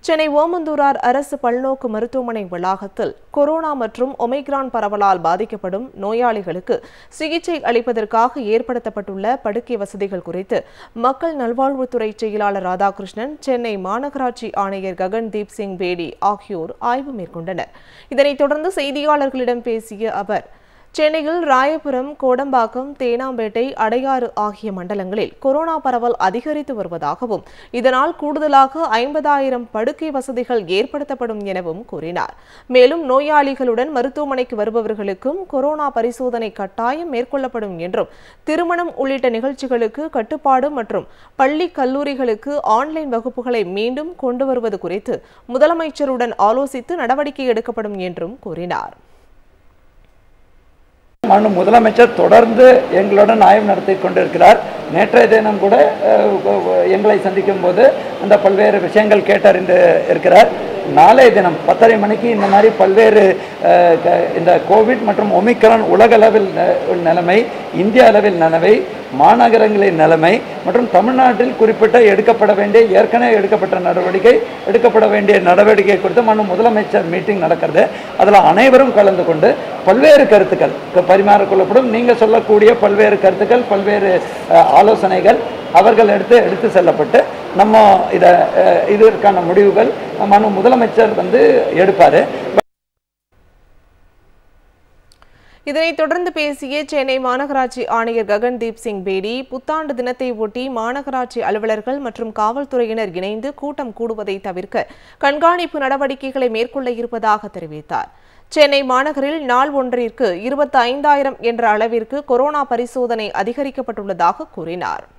சென்னை ஓமந்தூரார் அரசு பல்நோக்கு மருத்துவமனை வளாகத்தில் கொரோனா மற்றும் ஒமைக்ரான் பரவலால் பாதிக்கப்படும் நோயாளிகளுக்கு சிகிச்சை அளிப்பதற்காக ஏற்படுத்தப்பட்டுள்ள படுக்கை வசதிகள் குறித்து மக்கள் நல்வாழ்வுத்துறை செயலாளர் ராதாகிருஷ்ணன் சென்னை மாநகராட்சி ஆணையர் ககன்தீப் சிங் பேடி ஆகியோர் ஆய்வு மேற்கொண்டனர் இதனைத் தொடர்ந்து செய்தியாளர்களிடம் பேசிய அவர் சென்னையில் ராயபுரம் கோடம்பாக்கம் தேனாம்பேட்டை அடையாறு ஆகிய மண்டலங்களில் கொரோனா பரவல் அதிகரித்து வருவதாகவும் இதனால் கூடுதலாக ஐம்பதாயிரம் படுக்கை வசதிகள் ஏற்படுத்தப்படும் எனவும் கூறினார் மேலும் நோயாளிகளுடன் மருத்துவமனைக்கு வருபவர்களுக்கும் கொரோனா பரிசோதனை கட்டாயம் மேற்கொள்ளப்படும் என்றும் திருமணம் உள்ளிட்ட நிகழ்ச்சிகளுக்கு கட்டுப்பாடு மற்றும் பள்ளி கல்லூரிகளுக்கு ஆன்லைன் வகுப்புகளை மீண்டும் கொண்டு வருவது குறித்து முதலமைச்சருடன் ஆலோசித்து நடவடிக்கை எடுக்கப்படும் என்றும் கூறினார் மாண்பு முதலமைச்சர் தொடர்ந்து எங்களுடன் ஆய்வு நடத்தி கொண்டிருக்கிறார் நேற்றைய தினம் கூட அஹ், எங்களை சந்திக்கும் போது அந்த பல்வேறு விஷயங்கள் கேட்டறிந்து இருக்கிறார் நாளைய தினம் பத்தரை மணிக்கு இந்த மாதிரி பல்வேறு அஹ், க- இந்த கோவிட் மற்றும் ஒமிக்ரான் உலக அளவில் ந- நிலைமை இந்திய அளவில் நிலைமை மாநகரங்களின் நிலைமை மற்றும் தமிழ்நாட்டில் குறிப்பிட்ட எடுக்கப்பட வேண்டிய ஏற்கனவே எடுக்கப்பட்ட நடவடிக்கை எடுக்கப்பட வேண்டிய நடவடிக்கை குறித்து மனு முதலமைச்சர் மீட்டிங் நடக்கிறது அதில் அனைவரும் கலந்து கொண்டு பல்வேறு கருத்துக்கள் க- பரிமாறிக்கொள்ளப்படும் நீங்கள் சொல்லக்கூடிய பல்வேறு கருத்துக்கள் பல்வேறு அஹ், ஆலோசனைகள் அவர்கள் எடுத்து எடுத்து செல்லப்பட்டு நம்ம இதை அஹ், இதற்கான முடிவுகள் மனு முதலமைச்சர் வந்து எடுப்பார் இதனைத் தொடர்ந்து பேசிய சென்னை மாநகராட்சி ஆணையர் ககன்தீப் சிங் பேடி புத்தாண்டு தினத்தை ஒட்டி மாநகராட்சி அலுவலர்கள் மற்றும் காவல்துறையினர் இணைந்து கூட்டம் கூடுவதை தவிர்க்க கண்காணிப்பு நடவடிக்கைகளை மேற்கொள்ள இருப்பதாக தெரிவித்தார் சென்னை மாநகரில் நாள் ஒன்றிற்கு இருபத்தி ஐந்தாயிரம் என்ற அளவிற்கு கொரோனா பரிசோதனை அதிகரிக்கப்பட்டுள்ளதாக கூறினார்